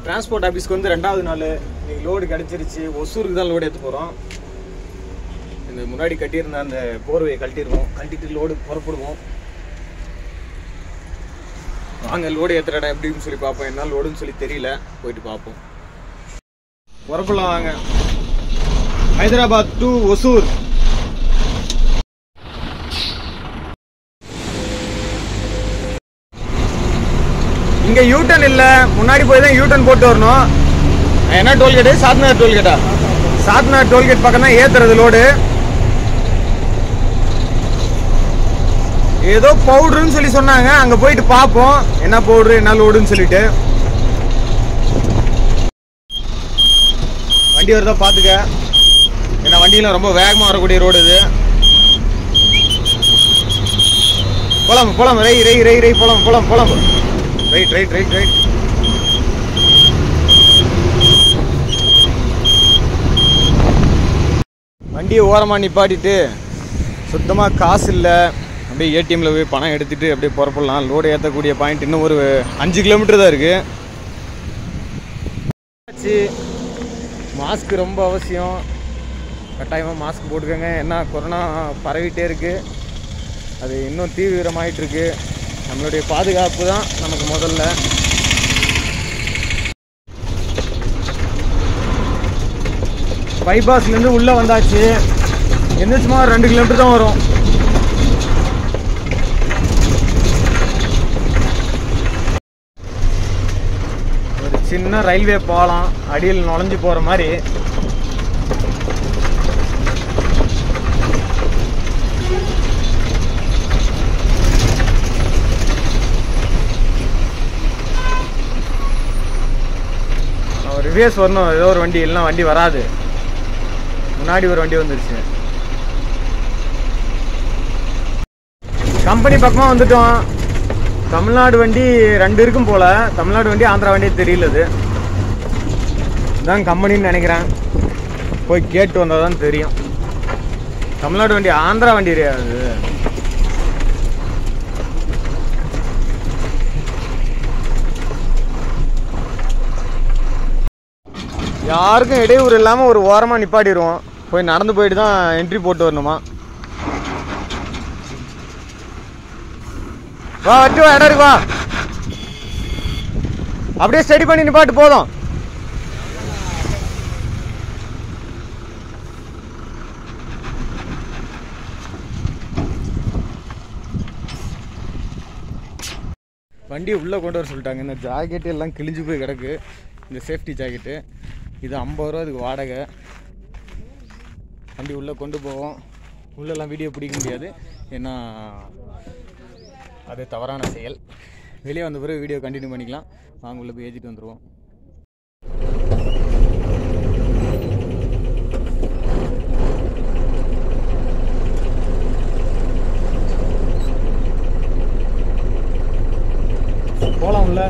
transport ஆஃபீஸ்க்கு வந்து ரெண்டாவது நாள் இன்னைக்கு லோடு கிடச்சிருச்சு ஒசூருக்கு தான் லோடு ஏற்ற போகிறோம் இந்த முன்னாடி கட்டியிருந்த அந்த போர்வையை கழட்டிடுவோம் கழட்டிட்டு லோடு புறப்படுவோம் வாங்க லோடு ஏற்றுற இடம் எப்படின்னு சொல்லி பார்ப்போம் என்ன லோடுன்னு சொல்லி தெரியல போயிட்டு பார்ப்போம் புறப்படலாம் வாங்க ஹைதராபாத் டு ஒசூர் இங்க யூட்டன் இல்ல முன்னாடி போய் தான் யூட்டன் போட்டு வரணும் என்ன டோல்கேட்டு சாத்நாத் டோல்கேட்டா சாத்நாத் டோல்கேட் பக்கம் தான் ஏத்துறது லோடு ஏதோ பவுடர்னு சொல்லி சொன்னாங்க அங்க போயிட்டு பார்ப்போம் என்ன பவுடர் என்ன லோடுன்னு சொல்லிட்டு வண்டி வருதா பாத்துக்க ஏன்னா வண்டியெல்லாம் ரொம்ப வேகமா வரக்கூடிய ரோடு இது போலாம் போலாம் ரை ரை ரை ரை போலாம் போலாம் போலாம் ரைட் ரைட் ரைட் ரைட் வண்டியை ஓரமாக நிப்பாட்டிட்டு சுத்தமாக காசு இல்லை அப்படியே ஏடிஎம்மில் போய் பணம் எடுத்துட்டு அப்படியே புறப்படலாம் லோடு ஏற்றக்கூடிய பாயிண்ட் இன்னும் ஒரு அஞ்சு கிலோமீட்டர் தான் இருக்கு மாஸ்க் ரொம்ப அவசியம் கட்டாயமாக மாஸ்க் போட்டுக்கோங்க ஏன்னா கொரோனா பரவிட்டே இருக்கு அது இன்னும் தீவிரமாயிட்டு இருக்கு நம்மளுடைய பாதுகாப்பு தான் நமக்கு முதல்ல பைபாஸ்லேருந்து உள்ளே வந்தாச்சு என்ன சும்மா ஒரு ரெண்டு கிலோமீட்டர் தான் வரும் ஒரு சின்ன ரயில்வே பாலம் அடியில் நுழைஞ்சு போகிற மாதிரி ரிவேஸ் வரணும் ஏதோ ஒரு வண்டி இல்லைன்னா வண்டி வராது முன்னாடி ஒரு வண்டி வந்துருச்சு கம்பெனி பக்கமாக வந்துட்டோம் தமிழ்நாடு வண்டி ரெண்டு இருக்கும் போல தமிழ்நாடு வண்டி ஆந்திரா வண்டி தெரியல இது இதான் கம்பெனின்னு நினைக்கிறேன் போய் கேட்டு வந்தால் தான் தெரியும் தமிழ்நாடு வண்டி ஆந்திரா வண்டி கிடையாது யாருக்கும் இடையூறு இல்லாமல் ஒரு ஓரமாக நிப்பாட்டிடுவோம் போய் நடந்து போயிட்டு தான் என்ட்ரி போட்டு வரணுமா வா வச்சு வா இடம் இருக்கு வா அப்படியே ஸ்டடி பண்ணி நிப்பாட்டு போதும் வண்டியை உள்ளே கொண்டு வர சொல்லிட்டாங்க இந்த ஜாக்கெட் எல்லாம் கிழிஞ்சு போய் கிடக்கு இந்த சேஃப்டி ஜாக்கெட்டு இது ஐம்பது ரூபா அதுக்கு வாடகை வண்டி உள்ளே கொண்டு போவோம் உள்ளெல்லாம் வீடியோ பிடிக்க முடியாது ஏன்னா அது தவறான செயல் வெளியே வந்த பிறகு வீடியோ கண்டினியூ பண்ணிக்கலாம் வாங்க உள்ளே போய் ஏற்றிட்டு வந்துடுவோம் போகலாம் உள்ள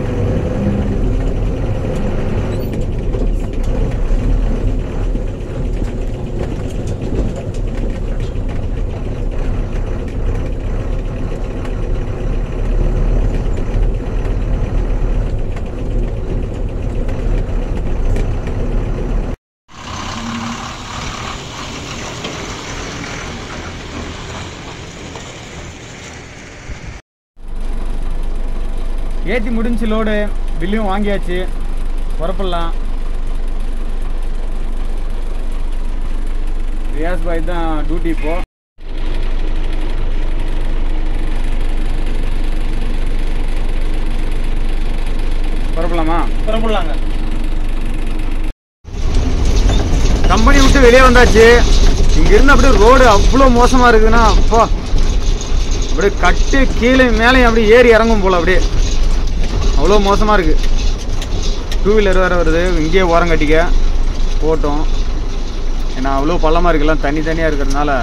ஏற்றி முடிஞ்சு லோடு பில்லையும் வாங்கியாச்சு புறப்படலாம் ரியாஸ் பாய் தான் டியூட்டி இப்போ புறப்படலாமா புறப்படலாங்க கம்பெனி விட்டு வெளியே வந்தாச்சு இங்க இருந்து அப்படியே ரோடு அவ்வளோ மோசமா இருக்குதுன்னா அப்பா அப்படியே கட்டு கீழே மேலே அப்படியே ஏறி இறங்கும் போல அப்படியே அவ்வளோ மோசமா இருக்கு டூ வீலர் வேற வருது இங்கேயே ஓரம் கட்டிக்க போட்டோம் ஏன்னா அவ்வளோ பள்ளமா இருக்குல்ல தண்ணி தனியாக இருக்கிறதுனால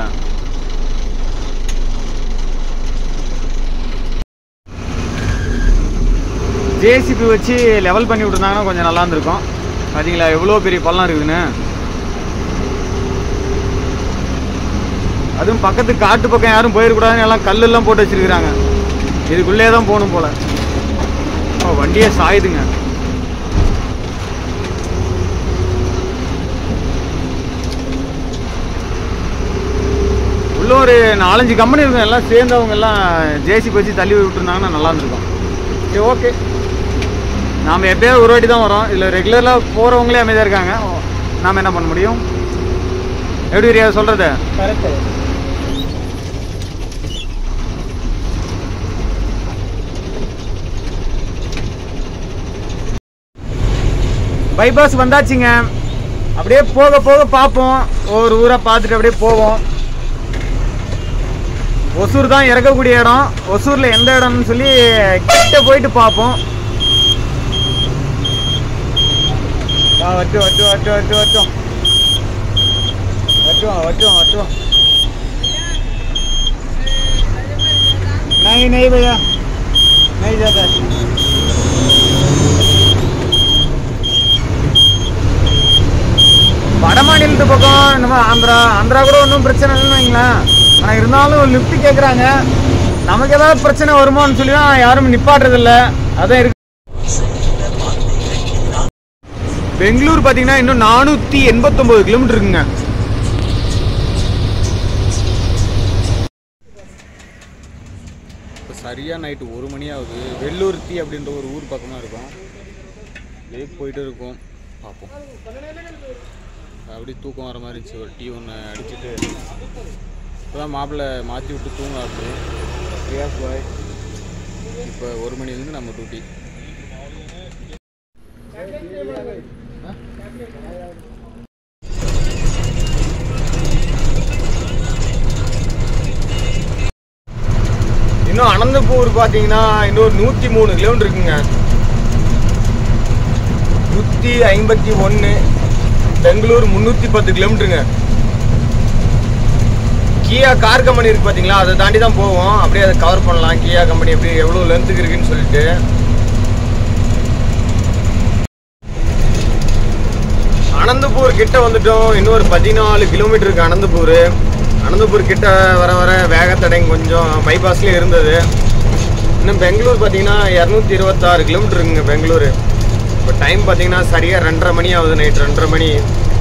ஜேசிபி வச்சு லெவல் பண்ணி விட்டுருந்தாங்கன்னா கொஞ்சம் நல்லா இருந்திருக்கும் பார்த்தீங்களா எவ்வளோ பெரிய பள்ளம் இருக்குதுன்னு அதுவும் பக்கத்து காட்டு பக்கம் யாரும் போயிடக்கூடாதுன்னு எல்லாம் கல்லெல்லாம் போட்டு வச்சிருக்கிறாங்க இதுக்குள்ளே தான் போகணும் போல ஓ வண்டியே சாயுதுங்க உள்ள ஒரு நாலஞ்சு கம்பெனி இருக்கும் எல்லாம் சேர்ந்து அவங்க எல்லாம் ஜேசி வச்சு தள்ளி விட்டுருந்தாங்கன்னா நல்லா இருந்திருக்கும் சரி ஓகே நாம் எப்பயாவது ஒரு வாட்டி தான் வரோம் இதில் ரெகுலராக போகிறவங்களே அமைதியாக இருக்காங்க நாம் என்ன பண்ண முடியும் எப்படி ரியா சொல்கிறது கரெக்டு பைபாஸ் வந்தாச்சுங்க அப்படியே போக போக பார்ப்போம் ஒவ்வொரு ஊராக பார்த்துட்டு அப்படியே போவோம் ஒசூர் தான் இறக்கக்கூடிய இடம் ஒசூரில் எந்த இடம்னு சொல்லி கிட்ட போயிட்டு பார்ப்போம் வா வட்டு வட்டு வட்டு வட்டு வட்டும் வட்டுவோம் வட்டுவோம் வட்டுவோம் नहीं नहीं भैया नहीं जाता வட மாநிலத்து பக்கம் இந்த மாதிரி ஆந்திரா ஆந்திரா கூட ஒன்றும் பிரச்சனை இல்லைன்னு வைங்களேன் ஆனால் இருந்தாலும் லிஃப்ட் கேட்குறாங்க நமக்கு ஏதாவது பிரச்சனை வருமோன்னு சொல்லி தான் யாரும் நிப்பாட்டுறதில்ல அதான் இருக்கு பெங்களூர் பார்த்தீங்கன்னா இன்னும் நானூற்றி எண்பத்தொம்போது கிலோமீட்டர் இருக்குங்க இப்போ சரியாக நைட்டு ஒரு மணி ஆகுது வெள்ளூர்த்தி அப்படின்ற ஒரு ஊர் பக்கமாக இருக்கும் லேக் போயிட்டு இருக்கோம் பார்ப்போம் அப்படி தூக்கம் வர மாதிரி இருந்துச்சு ஒரு டீ ஒன்று அடிச்சுட்டு இப்போ தான் மாப்பிள்ளை மாற்றி விட்டு தூங்க ரியாஸ் பாய் இப்போ ஒரு மணிலேருந்து நம்ம டியூட்டி இன்னும் அனந்தபூர் பார்த்தீங்கன்னா இன்னொரு நூற்றி மூணு கிலோமீட்டர் இருக்குங்க நூற்றி ஐம்பத்தி ஒன்று பெங்களூர் முந்நூற்றி பத்து கிலோமீட்டருங்க கியா கார் கம்பெனி இருக்கு பார்த்தீங்களா அதை தாண்டி தான் போவோம் அப்படியே அதை கவர் பண்ணலாம் கியா கம்பெனி எப்படி எவ்வளோ லென்த்துக்கு இருக்குன்னு சொல்லிட்டு அனந்தபூர் கிட்ட வந்துட்டோம் இன்னொரு பதினாலு கிலோமீட்டர் இருக்கு அனந்தபூர் அனந்தபூர் கிட்ட வர வர வேகத்தடைங்க கொஞ்சம் பைபாஸ்லேயே இருந்தது இன்னும் பெங்களூர் பார்த்தீங்கன்னா இரநூத்தி இருபத்தாறு கிலோமீட்டர் இருக்குங்க பெங்களூர் இப்போ டைம் பார்த்தீங்கன்னா சரியாக ரெண்டரை மணி ஆகுது நைட் ரெண்டரை மணி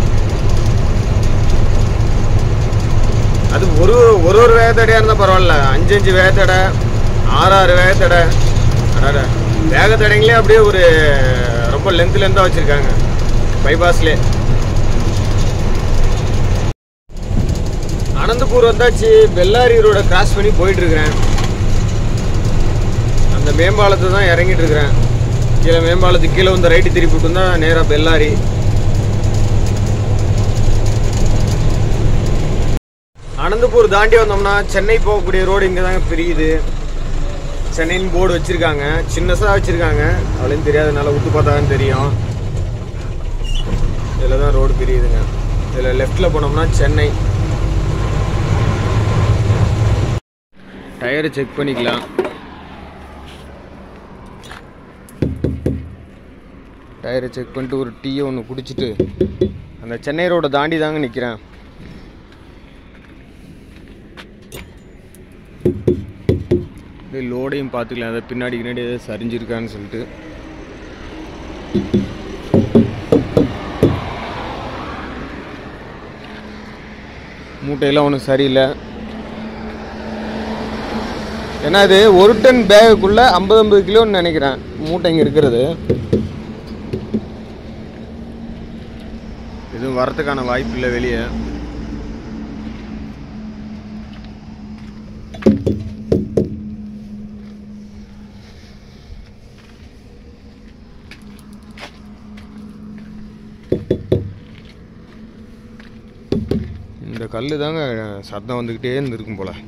அது ஒரு ஒரு ஒரு வேகத்தடையாக இருந்தால் பரவாயில்ல அஞ்சு அஞ்சு வேகத்தடை ஆறு ஆறு வேகத்தடை அடாடா வேகத்தடைங்களே அப்படியே ஒரு ரொம்ப லென்த் லென்த்தாக வச்சுருக்காங்க பைபாஸ்லே அனந்தபூர் வந்தாச்சு பெல்லாரி ரோட கிராஸ் பண்ணி போயிட்டு இருக்கிறேன் அந்த மேம்பாலத்தை தான் இறங்கிட்டு இருக்கிறேன் கீழே மேம்பாலத்துக்கு கீழே வந்து ரைட்டு திருப்பி விட்டு தான் நேராக பெல்லாரி அனந்தபூர் தாண்டி வந்தோம்னா சென்னை போகக்கூடிய ரோடு இங்கே தாங்க பிரியுது சென்னைன்னு போர்டு வச்சுருக்காங்க சின்னஸாக வச்சுருக்காங்க அவளையும் தெரியாதனால விட்டு பார்த்தாதான் தெரியும் இதில் தான் ரோடு பிரியுதுங்க இதில் லெஃப்டில் போனோம்னா சென்னை டயரை செக் பண்ணிக்கலாம் டயரை செக் பண்ணிட்டு ஒரு டீயை ஒன்று குடிச்சிட்டு அந்த சென்னை ரோடை தாண்டி தாங்க நிற்கிறேன் அப்படியே லோடையும் பார்த்துக்கலாம் அதை பின்னாடி பின்னாடி எதாவது சரிஞ்சிருக்கான்னு சொல்லிட்டு மூட்டையெல்லாம் ஒன்றும் சரியில்லை ஏன்னா இது ஒரு டன் பேகுக்குள்ளே ஐம்பது ஐம்பது கிலோன்னு நினைக்கிறேன் மூட்டை இங்கே இருக்கிறது எதுவும் வரத்துக்கான வாய்ப்பு இல்லை வெளியே இந்த கல் தாங்க சத்தம் வந்துக்கிட்டே இருந்திருக்கும் போல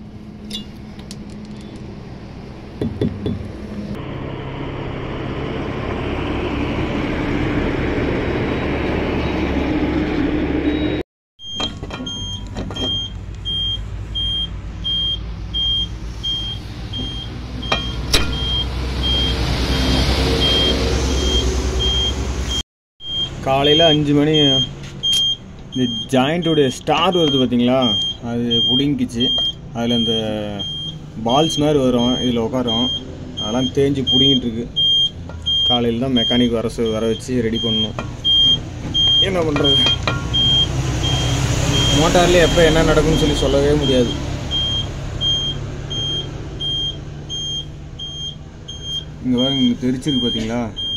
காலையில் அஞ்சு மணி இந்த ஜாயிண்ட்டுடைய ஸ்டார் வருது பார்த்தீங்களா அது பிடுங்கிச்சு அதில் இந்த பால்ஸ் மாதிரி வரும் இதில் உட்காரும் அதெல்லாம் தேஞ்சு பிடுங்கிட்டு இருக்கு காலையில் தான் மெக்கானிக் வர சொ- வர வச்சு ரெடி பண்ணணும் என்ன பண்ணுறது மோட்டார்லேயே எப்போ என்ன நடக்கும்னு சொல்லி சொல்லவே முடியாது இங்கே பாருங்க இங்கே தெரிச்சிருக்கு பார்த்தீங்களா